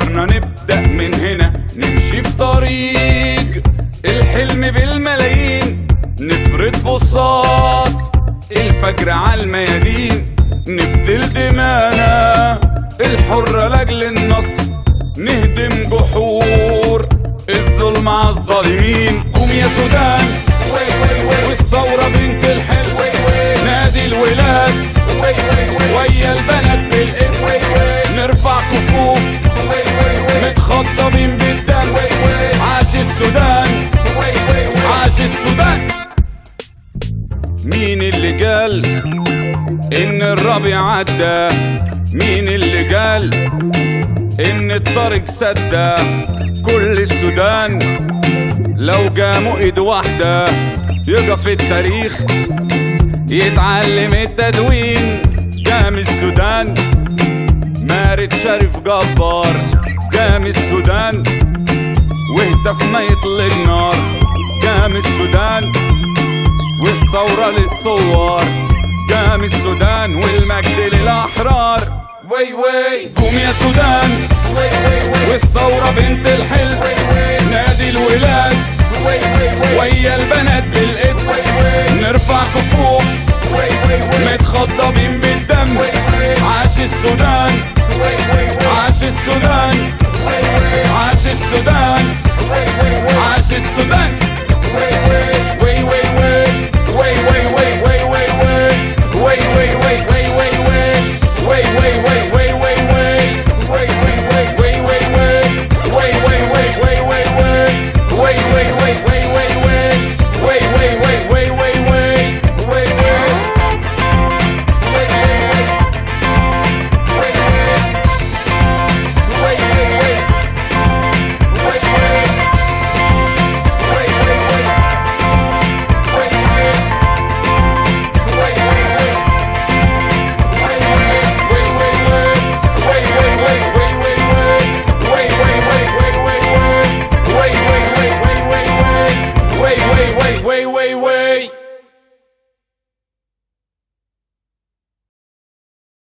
قررنا نبدأ من هنا نمشي في طريق الحلم بالملايين نفرد بصات الفجر على الميادين نبذل دمانا الحرة لاجل النصر نهدم جحور الظلم على الظالمين قوم يا سودان والثورة بنت الحلم نادي الولاد ويا البنات بالاسم نرفع كفوف متخطبين بالدم عاش السودان عاش السودان مين اللي قال ان الربيع عدى مين اللي قال ان الطريق سدى كل السودان لو قاموا ايد واحدة يقف التاريخ يتعلم التدوين قام السودان مارد شريف جبار قام السودان واهتف ما يطلق نار قام السودان والثورة للثوار قام السودان والمجد للأحرار وي وي قوم يا سودان والثورة بنت الحلم نادي الولاد ويا البنات بالاسم نرفع كفوف متخضبين بالدم عاش السودان عاش السودان